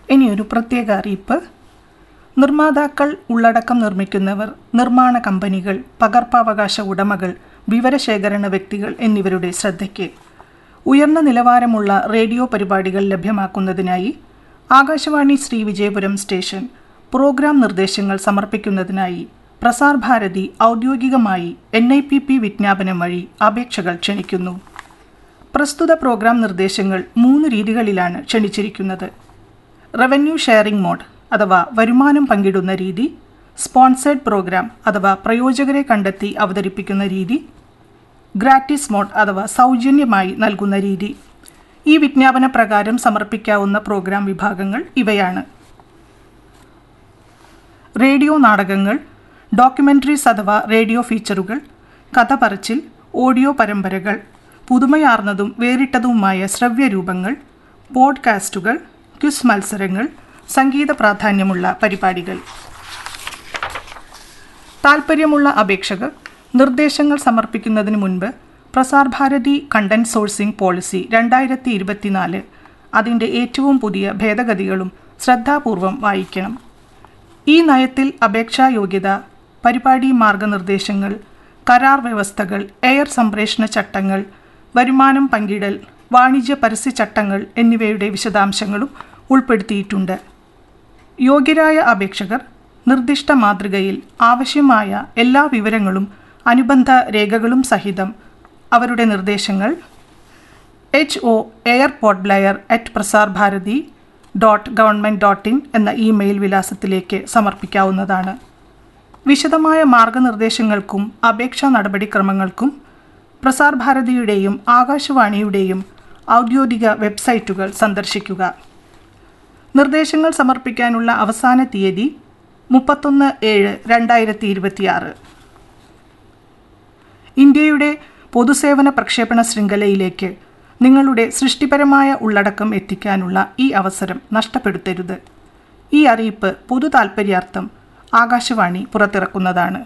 ഇനിയൊരു പ്രത്യേക അറിയിപ്പ് നിർമ്മാതാക്കൾ ഉള്ളടക്കം നിർമ്മിക്കുന്നവർ നിർമ്മാണ കമ്പനികൾ പകർപ്പവകാശ ഉടമകൾ വിവരശേഖരണ വ്യക്തികൾ എന്നിവരുടെ ശ്രദ്ധയ്ക്ക് ഉയർന്ന നിലവാരമുള്ള റേഡിയോ പരിപാടികൾ ലഭ്യമാക്കുന്നതിനായി ആകാശവാണി ശ്രീ വിജയപുരം സ്റ്റേഷൻ പ്രോഗ്രാം നിർദ്ദേശങ്ങൾ സമർപ്പിക്കുന്നതിനായി പ്രസാർ ഭാരതി ഔദ്യോഗികമായി എൻ ഐ പി പി വിജ്ഞാപനം വഴി അപേക്ഷകൾ ക്ഷണിക്കുന്നു പ്രസ്തുത പ്രോഗ്രാം നിർദ്ദേശങ്ങൾ മൂന്ന് രീതികളിലാണ് ക്ഷണിച്ചിരിക്കുന്നത് റവന്യൂ ഷെയറിംഗ് മോഡ് അഥവാ വരുമാനം പങ്കിടുന്ന രീതി സ്പോൺസേഡ് പ്രോഗ്രാം അഥവാ പ്രയോജകരെ കണ്ടെത്തി അവതരിപ്പിക്കുന്ന രീതി ഗ്രാറ്റിസ് മോഡ് അഥവാ സൗജന്യമായി നൽകുന്ന രീതി ഈ വിജ്ഞാപന പ്രകാരം സമർപ്പിക്കാവുന്ന പ്രോഗ്രാം വിഭാഗങ്ങൾ ഇവയാണ് റേഡിയോ നാടകങ്ങൾ ഡോക്യുമെൻ്ററീസ് അഥവാ റേഡിയോ ഫീച്ചറുകൾ കഥ പറച്ചിൽ ഓഡിയോ പരമ്പരകൾ പുതുമയാർന്നതും വേറിട്ടതുമായ ശ്രവ്യരൂപങ്ങൾ പോഡ്കാസ്റ്റുകൾ ക്വിസ് മത്സരങ്ങൾ സംഗീത പ്രാധാന്യമുള്ള പരിപാടികൾ താൽപ്പര്യമുള്ള അപേക്ഷകർ നിർദ്ദേശങ്ങൾ സമർപ്പിക്കുന്നതിന് മുൻപ് Prasar Bharati content sourcing policy രണ്ടായിരത്തി ഇരുപത്തിനാല് അതിൻ്റെ ഏറ്റവും പുതിയ ഭേദഗതികളും ശ്രദ്ധാപൂർവം വായിക്കണം ഈ നയത്തിൽ അപേക്ഷാ യോഗ്യത പരിപാടി മാർഗനിർദ്ദേശങ്ങൾ കരാർ വ്യവസ്ഥകൾ എയർ സംപ്രേഷണ ചട്ടങ്ങൾ വരുമാനം പങ്കിടൽ വാണിജ്യ പരസ്യ ചട്ടങ്ങൾ എന്നിവയുടെ വിശദാംശങ്ങളും ഉൾപ്പെടുത്തിയിട്ടുണ്ട് യോഗ്യരായ അപേക്ഷകർ നിർദ്ദിഷ്ട മാതൃകയിൽ ആവശ്യമായ എല്ലാ വിവരങ്ങളും അനുബന്ധ രേഖകളും സഹിതം അവരുടെ നിർദ്ദേശങ്ങൾ H O airport Blair at Prasar Bharati dot government dot in എന്ന ഇമെയിൽ വിലാസത്തിലേക്ക് സമർപ്പിക്കാവുന്നതാണ് വിശദമായ മാർഗനിർദ്ദേശങ്ങൾക്കും അപേക്ഷാ നടപടിക്രമങ്ങൾക്കും പ്രസാർ ഭാരതിയുടെയും ആകാശവാണിയുടെയും ഔദ്യോഗിക വെബ്സൈറ്റുകൾ സന്ദർശിക്കുക നിർദ്ദേശങ്ങൾ സമർപ്പിക്കാനുള്ള അവസാന തീയതി മുപ്പത്തൊന്ന് ഏഴ് രണ്ടായിരത്തി ഇരുപത്തിയാറ് ഇന്ത്യയുടെ പൊതുസേവന പ്രക്ഷേപണ ശൃംഖലയിലേക്ക് നിങ്ങളുടെ സൃഷ്ടിപരമായ ഉള്ളടക്കം എത്തിക്കാനുള്ള ഈ അവസരം നഷ്ടപ്പെടുത്തരുത് ഈ അറിയിപ്പ് പൊതു താൽപ്പര്യാർത്ഥം Akashvani പുറത്തിറക്കുന്നതാണ്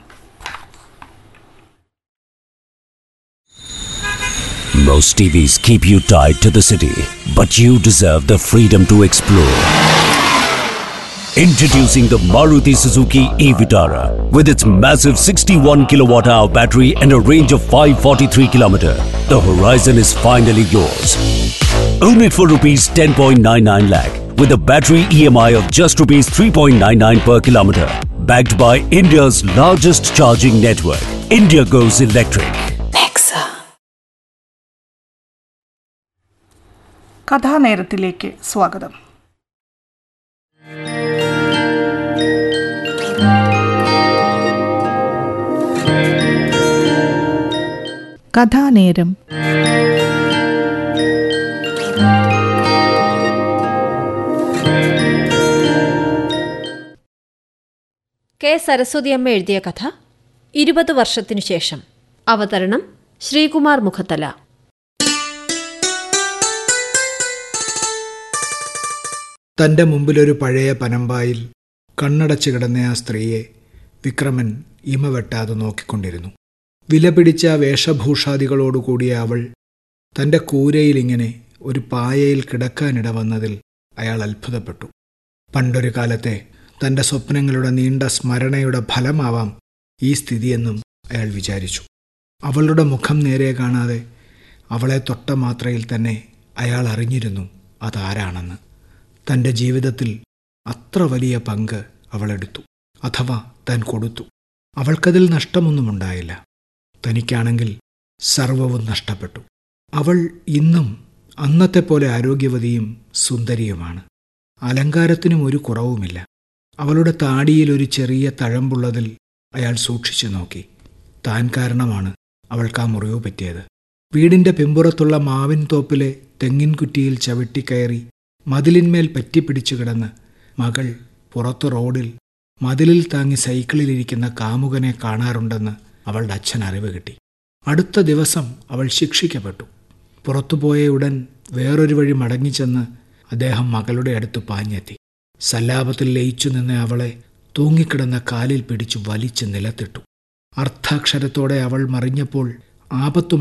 Most TVs keep you tied to the city, but you deserve the freedom to explore. Introducing the Maruti Suzuki e-Vitara with its massive 61 kilowatt hour battery and a range of 543 kilometer. The horizon is finally yours. Own it for rupees 10.99 lakh with a battery EMI of just rupees 3.99 per kilometer. Backed by India's largest charging network. India goes electric. കഥാനേരത്തിലേക്ക് സ്വാഗതം കഥാനേരം K Saraswathiamma എഴുതിയ കഥ ഇരുപത് വർഷത്തിനു ശേഷം അവതരണം ശ്രീകുമാർ മുഖത്തല തൻ്റെ മുമ്പിലൊരു പഴയ പനമ്പായിൽ കണ്ണടച്ചു കിടന്ന ആ സ്ത്രീയെ വിക്രമൻ ഇമ വെട്ടാതെ നോക്കിക്കൊണ്ടിരുന്നു വിലപിടിച്ച വേഷഭൂഷാദികളോടുകൂടിയ അവൾ തൻ്റെ കൂരയിലിങ്ങനെ ഒരു പായയിൽ കിടക്കാനിട വന്നതിൽ അയാൾ അത്ഭുതപ്പെട്ടു പണ്ടൊരു കാലത്തെ തൻ്റെ സ്വപ്നങ്ങളുടെ നീണ്ട സ്മരണയുടെ ഫലമാവാം ഈ സ്ഥിതിയെന്നും അയാൾ വിചാരിച്ചു അവളുടെ മുഖം നേരെ കാണാതെ അവളെ തൊട്ട മാത്രയിൽ തന്നെ അയാൾ അറിഞ്ഞിരുന്നു അതാരാണെന്ന് തൻ്റെ ജീവിതത്തിൽ അത്ര വലിയ പങ്ക് അവളെടുത്തു അഥവാ താൻ കൊടുത്തു അവൾക്കതിൽ നഷ്ടമൊന്നുമുണ്ടായില്ല തനിക്കാണെങ്കിൽ സർവവും നഷ്ടപ്പെട്ടു അവൾ ഇന്നും അന്നത്തെ പോലെ ആരോഗ്യവതിയും സുന്ദരിയുമാണ് അലങ്കാരത്തിനും ഒരു കുറവുമില്ല അവളുടെ താടിയിൽ ഒരു ചെറിയ തഴമ്പുള്ളതിൽ അയാൾ സൂക്ഷിച്ചു നോക്കി താൻ കാരണമാണ് അവൾക്ക് ആ മുറിവ് പറ്റിയത് വീടിന്റെ പിമ്പുറത്തുള്ള മാവിൻ തോപ്പിലെ തെങ്ങിൻകുറ്റിയിൽ ചവിട്ടിക്കയറി മതിലിന്മേൽ പറ്റിപ്പിടിച്ചു കിടന്ന് മകൾ പുറത്തു റോഡിൽ മതിലിൽ താങ്ങി സൈക്കിളിലിരിക്കുന്ന കാമുകനെ കാണാറുണ്ടെന്ന് അവളുടെ അച്ഛൻ അറിവ് കിട്ടി അടുത്ത ദിവസം അവൾ ശിക്ഷിക്കപ്പെട്ടു പുറത്തുപോയ ഉടൻ വേറൊരു വഴി മടങ്ങിച്ചെന്ന് അദ്ദേഹം മകളുടെ അടുത്ത് പാഞ്ഞെത്തി സല്ലാപത്തിൽ ലയിച്ചു നിന്ന അവളെ തൂങ്ങിക്കിടന്ന കാലിൽ പിടിച്ചു വലിച്ച് നിലത്തിട്ടു അർത്ഥാക്ഷരത്തോടെ അവൾ മറിഞ്ഞപ്പോൾ ആപത്തു